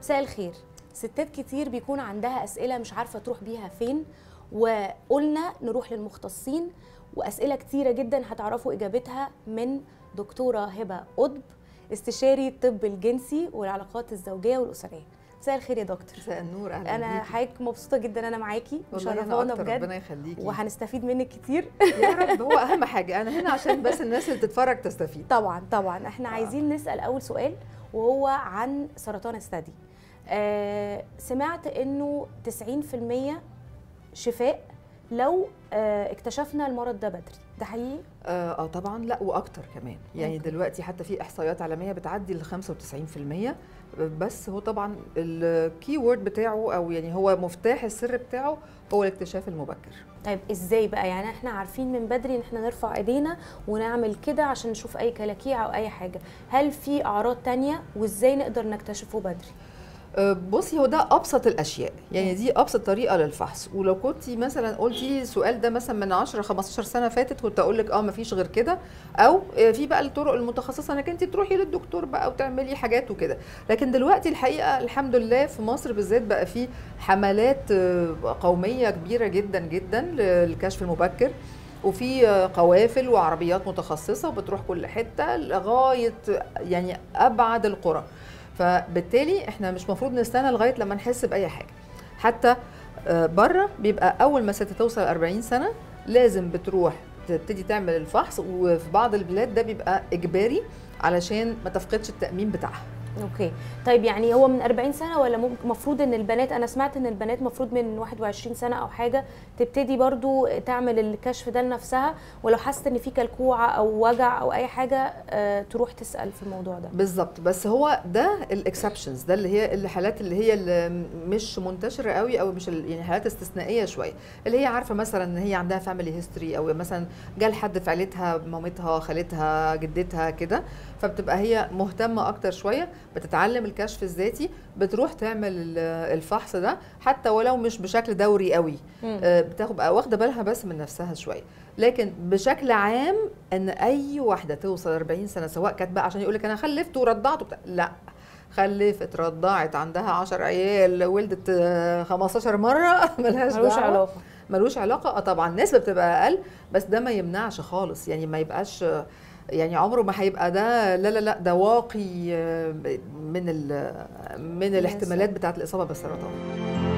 مساء الخير ستات كتير بيكون عندها اسئله مش عارفه تروح بيها فين وقلنا نروح للمختصين واسئله كتيره جدا هتعرفوا اجابتها من دكتوره هبه قطب استشاري الطب الجنسي والعلاقات الزوجيه والاسريه مساء الخير يا دكتور مساء النور اهلا انا بيكي. حضرتك مبسوطه جدا انا معاكي والله أنا مشرفانا أكتر، بجد ربنا يخليكي وهنستفيد منك كتير يا رب هو اهم حاجه انا هنا عشان بس الناس اللي تتفرج تستفيد طبعا طبعا احنا آه. عايزين نسال اول سؤال وهو عن سرطان الثدي آه سمعت انه 90% شفاء لو آه اكتشفنا المرض ده بدري ده حقيقي اه آه، طبعا لا واكتر كمان يعني أوكي. دلوقتي حتى في احصائيات عالميه بتعدي ال 95% بس هو طبعا الكي وورد بتاعه او يعني هو مفتاح السر بتاعه هو الاكتشاف المبكر طيب ازاي بقى يعني احنا عارفين من بدري ان احنا نرفع ايدينا ونعمل كده عشان نشوف اي كلاكيع او اي حاجه هل في اعراض تانية وازاي نقدر نكتشفه بدري آه، بصي هو ده ابسط الاشياء يعني دي ابسط طريقه للفحص ولو كنت مثلا قلتي لي السؤال ده مثلا من 10 15 سنه فاتت كنت اقول لك اه مفيش غير كده او آه، في بقى الطرق المتخصصه انك انت تروحي للدكتور بقى وتعملي حاجات وكده لكن دلوقتي الحقيقه الحمد لله في مصر بالذات بقى في حملات آه، قوميه كبيره جدا جدا للكشف المبكر وفي آه، قوافل وعربيات متخصصه بتروح كل حته لغايه يعني ابعد القرى فبالتالي احنا مش مفروض نستنى لغايه لما نحس باي حاجه حتى آه، بره بيبقى اول ما الست توصل 40 سنه لازم بتروح تبتدي تعمل الفحص وفي بعض البلاد ده بيبقى اجباري علشان ما تفقدش التامين بتاعها اوكي طيب يعني هو من 40 سنه ولا ممكن المفروض ان البنات انا سمعت ان البنات المفروض من 21 سنه او حاجه تبتدي برضو تعمل الكشف ده لنفسها ولو حست ان في كلكوعه او وجع او اي حاجه آه، تروح تسال في الموضوع ده بالظبط بس هو ده الاكسبشنز ده اللي هي الحالات اللي هي اللي مش منتشره قوي او مش ال- يعني حالات استثنائيه شويه اللي هي عارفه مثلا ان هي عندها فاميلي هيستوري او مثلا جال حد في عيلتها مامتها خالتها جدتها كده فبتبقى هي مهتمه اكتر شويه بتتعلم الكشف الذاتي بتروح تعمل ال- الفحص ده حتى ولو مش بشكل دوري قوي مم. آه، بتاخد بقى واخده بالها بس من نفسها شويه لكن بشكل عام ان اي واحده توصل 40 سنه سواء كانت بقى عشان يقول لك انا خلفت ورضعت وبتاع لا خلفت رضعت عندها 10 عيال ولدت آه، 15 مره ملهاش ملوش دعوة. علاقه ملوش علاقه اه طبعا النسبه بتبقى اقل بس ده ما يمنعش خالص يعني ما يبقاش آه، يعني عمره ما هيبقى ده لا لا لا ده واقي آه، من ال- من الاحتمالات بتاعه الاصابه بالسرطان